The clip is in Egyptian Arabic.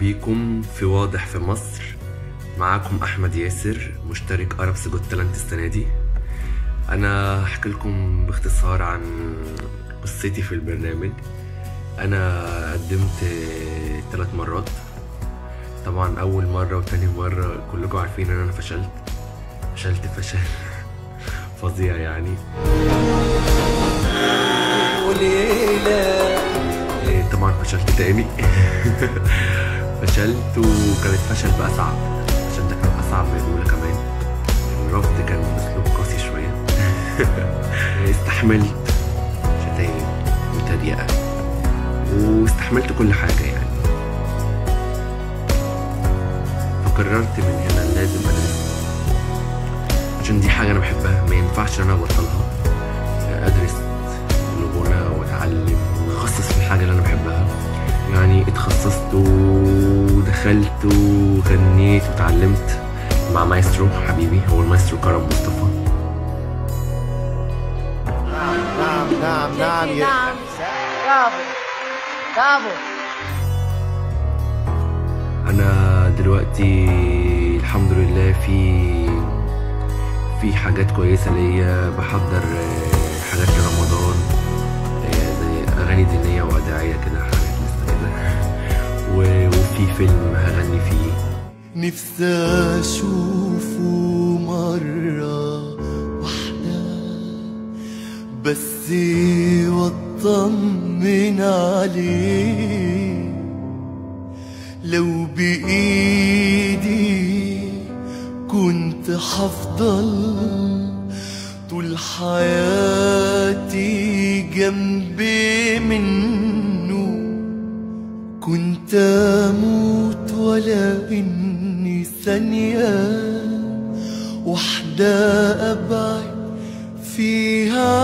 بيكم في واضح في مصر معاكم احمد ياسر مشترك اربس جوت تالنت السنه دي انا هحكي لكم باختصار عن قصتي في البرنامج انا قدمت ثلاث مرات طبعا اول مره وتاني مره كلكم عارفين ان انا فشلت فشلت فشل فظيع يعني إيه، طبعا فشلت تاني فشلت وكانت فشل بقى صعب عشان ده كان اصعب من الاولى كمان الرفض كان باسلوب قاسي شويه استحملت شتايم وتريقه واستحملت كل حاجه يعني فقررت من هنا لازم ادرس عشان دي حاجه انا بحبها ما ينفعش ان انا ابطلها ادرس الغنى واتعلم اتخصص في الحاجه اللي انا بحبها يعني اتخصصت ودخلت وغنيت وتعلمت مع مايسترو حبيبي هو المايسترو كرم مصطفى نعم نعم نعم يا نعم برافو برافو انا دلوقتي الحمد لله في في حاجات كويسه ليا بحضر آه، حاجات لرمضان آه، زي اغاني دينيه وادعيه كده حاجات لسه كده و- وفي فيلم هغني فيه نفسي اشوفه مرة واحدة بس واطمن عليه لو بايدي كنت حفضل طول حياتي جنبي منه كنت أموت ولا إني ثانية وحدة أبعد فيها